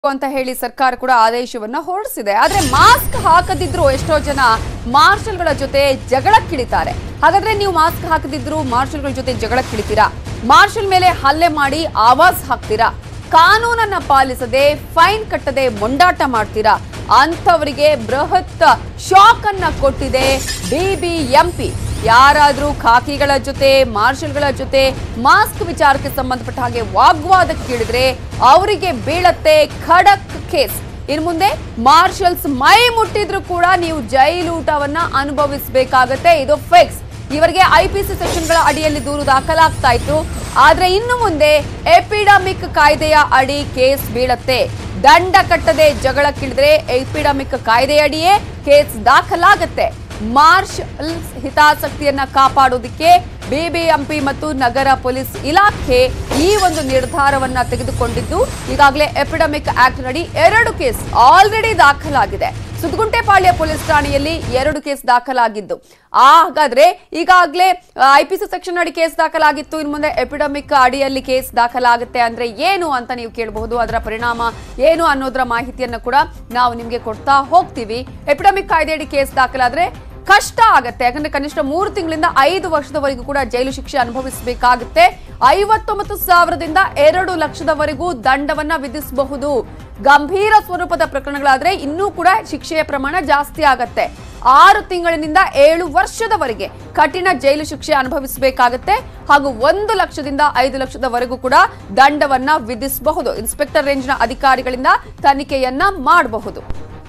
ಅಂತ ಹೇಳಿ ಸರ್ಕಾರ ಕೂಡ ಆದೇಶವನ್ನ ಹೊರಡಿಸಿದೆ ಆದ್ರೆ ಮಾಸ್ಕ್ ಹಾಕದಿದ್ರು ಎಷ್ಟೋ ಜನ ಮಾರ್ಷಲ್ಗಳ ಜೊತೆ ಜಗಳಕ್ಕಿಳಿತಾರೆ ಹಾಗಾದ್ರೆ ನೀವು ಮಾಸ್ಕ್ ಹಾಕದಿದ್ರು ಮಾರ್ಷಲ್ಗಳ ಜೊತೆ ಜಗಳಕ್ಕಿಳಿತೀರಾ ಮಾರ್ಷಲ್ ಮೇಲೆ ಹಲ್ಲೆ ಮಾಡಿ ಆವಾಜ್ ಹಾಕ್ತೀರಾ ಕಾನೂನನ್ನ ಪಾಲಿಸದೆ ಫೈನ್ ಕಟ್ಟದೆ ಮೊಂಡಾಟ ಮಾಡ್ತೀರಾ ಅಂಥವರಿಗೆ ಬೃಹತ್ ಶಾಕ್ ಅನ್ನ ಕೊಟ್ಟಿದೆ ಬಿಬಿಎಂಪಿ ಯಾರಾದ್ರೂ ಖಾಕಿಗಳ ಜೊತೆ ಮಾರ್ಷಲ್ಗಳ ಜೊತೆ ಮಾಸ್ಕ್ ವಿಚಾರಕ್ಕೆ ಸಂಬಂಧಪಟ್ಟ ಹಾಗೆ ವಾಗ್ವಾದಕ್ಕಿಳಿದ್ರೆ ಅವರಿಗೆ ಬೀಳತ್ತೆ ಖಡಕ್ ಕೇಸ್ ಇನ್ನು ಮುಂದೆ ಮಾರ್ಷಲ್ಸ್ ಮೈ ಮುಟ್ಟಿದ್ರು ಕೂಡ ನೀವು ಜೈಲೂಟವನ್ನ ಅನುಭವಿಸಬೇಕಾಗತ್ತೆ ಇದು ಫಿಕ್ಸ್ ಇವರಿಗೆ ಐಪಿಸಿ ಸೆಕ್ಷನ್ಗಳ ಅಡಿಯಲ್ಲಿ ದೂರು ದಾಖಲಾಗ್ತಾ ಇತ್ತು ಆದ್ರೆ ಇನ್ನು ಮುಂದೆ ಎಪಿಡಮಿಕ್ ಕಾಯ್ದೆಯ ಅಡಿ ಕೇಸ್ ಬೀಳತ್ತೆ ದಂಡ ಕಟ್ಟದೆ ಜಗಳಕ್ಕಿಳಿದ್ರೆ ಎಪಿಡಮಿಕ್ ಕಾಯ್ದೆಯಡಿಯೇ ಕೇಸ್ ದಾಖಲಾಗತ್ತೆ ಮಾರ್ಷಲ್ಸ್ ಹಿತಾಸಕ್ತಿಯನ್ನ ಕಾಪಾಡೋದಕ್ಕೆ ಬಿಬಿಎಂಪಿ ಮತ್ತು ನಗರ ಪೊಲೀಸ್ ಇಲಾಖೆ ಈ ಒಂದು ನಿರ್ಧಾರವನ್ನ ತೆಗೆದುಕೊಂಡಿದ್ದು ಈಗಾಗಲೇ ಎಪಿಡಮಿಕ್ ಆಕ್ಟ್ ನಡಿ ಎರಡು ಕೇಸ್ ಆಲ್ರೆಡಿ ದಾಖಲಾಗಿದೆ ಸುದ್ಗುಂಟೆಪಾಳ್ಯ ಪೊಲೀಸ್ ಠಾಣೆಯಲ್ಲಿ ಎರಡು ಕೇಸ್ ದಾಖಲಾಗಿದ್ದು ಆ ಹಾಗಾದ್ರೆ ಈಗಾಗಲೇ ಐಪಿಸಿ ಸೆಕ್ಷನ್ ಅಡಿ ಕೇಸ್ ದಾಖಲಾಗಿತ್ತು ಇನ್ನು ಮುಂದೆ ಎಪಿಡಮಿಕ್ ಅಡಿಯಲ್ಲಿ ಕೇಸ್ ದಾಖಲಾಗುತ್ತೆ ಅಂದ್ರೆ ಏನು ಅಂತ ನೀವು ಕೇಳಬಹುದು ಅದರ ಪರಿಣಾಮ ಏನು ಅನ್ನೋದರ ಮಾಹಿತಿಯನ್ನ ಕೂಡ ನಾವು ನಿಮಗೆ ಕೊಡ್ತಾ ಹೋಗ್ತೀವಿ ಎಪಿಡಮಿಕ್ ಕಾಯ್ದೆಯಡಿ ಕೇಸ್ ದಾಖಲಾದ್ರೆ ಕಷ್ಟ ಆಗತ್ತೆ ಯಾಕಂದ್ರೆ ಕನಿಷ್ಠ ಮೂರು ತಿಂಗಳಿಂದ ಐದು ವರ್ಷದವರೆಗೂ ಕೂಡ ಜೈಲು ಶಿಕ್ಷೆ ಅನುಭವಿಸಬೇಕಾಗುತ್ತೆ ಐವತ್ತೊಂಬತ್ತು ಸಾವಿರದಿಂದ ಎರಡು ಲಕ್ಷದವರೆಗೂ ದಂಡವನ್ನ ವಿಧಿಸಬಹುದು ಗಂಭೀರ ಸ್ವರೂಪದ ಪ್ರಕರಣಗಳಾದ್ರೆ ಇನ್ನೂ ಕೂಡ ಶಿಕ್ಷೆಯ ಪ್ರಮಾಣ ಜಾಸ್ತಿ ಆಗತ್ತೆ ಆರು ತಿಂಗಳಿನಿಂದ ಏಳು ವರ್ಷದವರೆಗೆ ಕಠಿಣ ಜೈಲು ಶಿಕ್ಷೆ ಅನುಭವಿಸಬೇಕಾಗತ್ತೆ ಹಾಗೂ ಒಂದು ಲಕ್ಷದಿಂದ ಐದು ಲಕ್ಷದವರೆಗೂ ಕೂಡ ದಂಡವನ್ನ ವಿಧಿಸಬಹುದು ಇನ್ಸ್ಪೆಕ್ಟರ್ ರೇಂಜ್ನ ಅಧಿಕಾರಿಗಳಿಂದ ತನಿಖೆಯನ್ನ ಮಾಡಬಹುದು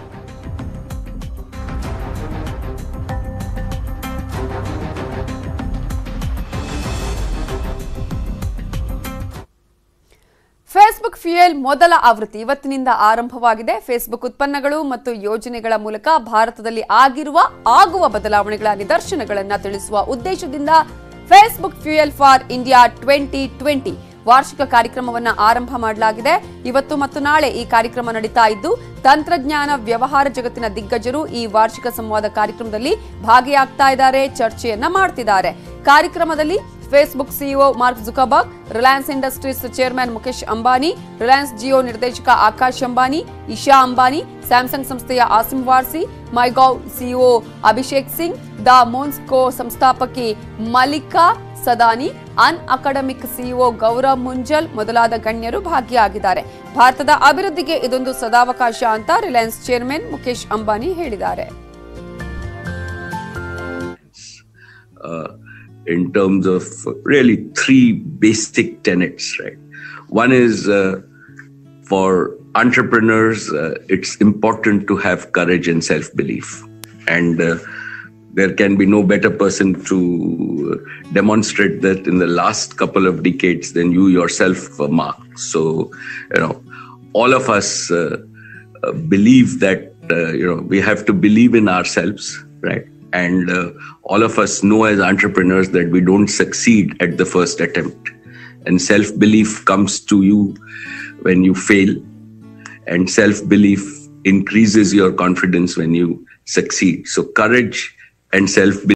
ಫೇಸ್ಬುಕ್ ಫ್ಯೂಯಲ್ ಮೊದಲ ಆವೃತ್ತಿ ಇವತ್ತಿನಿಂದ ಆರಂಭವಾಗಿದೆ ಫೇಸ್ಬುಕ್ ಉತ್ಪನ್ನಗಳು ಮತ್ತು ಯೋಜನೆಗಳ ಮೂಲಕ ಭಾರತದಲ್ಲಿ ಆಗಿರುವ ಆಗುವ ಬದಲಾವಣೆಗಳ ನಿದರ್ಶನಗಳನ್ನು ತಿಳಿಸುವ ಉದ್ದೇಶದಿಂದ Facebook fuel for India twenty twenty ವಾರ್ಷಿಕ ಕಾರ್ಯಕ್ರಮವನ್ನ ಆರಂಭ ಮಾಡಲಾಗಿದೆ ಇವತ್ತು ಮತ್ತು ನಾಳೆ ಈ ಕಾರ್ಯಕ್ರಮ ನಡೀತಾ ಇದ್ದು ತಂತ್ರಜ್ಞಾನ ವ್ಯವಹಾರ ಜಗತ್ತಿನ ದಿಗ್ಗಜರು ಈ ವಾರ್ಷಿಕ ಸಂವಾದ ಕಾರ್ಯಕ್ರಮದಲ್ಲಿ ಭಾಗಿಯಾಗ್ತಾ ಇದ್ದಾರೆ ಚರ್ಚೆಯನ್ನ ಮಾಡ್ತಿದ್ದಾರೆ ಕಾರ್ಯಕ್ರಮದಲ್ಲಿ Facebook CEO Mark Zuckerberg Reliance Industries chairman Mukesh Ambani Reliance Jio ನಿರ್ದೇಶಕ ಆಕಾಶ್ ಅಂಬಾನಿ ಇಶಾ ಅಂಬಾನಿ ಸ್ಯಾಮ್ಸಂಗ್ ಸಂಸ್ಥೆಯ Asim Warsi MyGov CEO Abhishek Singh the Moms Co ಸಂಸ್ಥಾಪಕಿ Malika Sadani Unacademy CEO Gaurav Munjal ಮೊದಲಾದ ಗಣ್ಯರು ಭಾಗಿಯಾಗಿದ್ದಾರೆ ಭಾರತದ ಅಭಿವೃದ್ಧಿಗೆ ಇದೊಂದು ಸದಾವಕಾಶ ಅಂತ ರಿಲಯನ್ಸ್ ಚೇರ್ಮನ್ ಮುಖೇಶ್ ಅಂಬಾನಿ ಹೇಳಿದ್ದಾರೆ uh, in terms of really three basic tenets, right? One is uh, for entrepreneurs, uh, it's important to have courage and self belief. And uh, there can be no better person to demonstrate that in the last couple of decades than you yourself, uh, Mark. So, you know, all of us uh, uh, believe that, uh, you know, we have to believe in ourselves, right? And uh, all of us know as entrepreneurs that we don't succeed at the first attempt. And self belief comes to you when you fail, and self belief increases your confidence when you succeed. So, courage and self belief.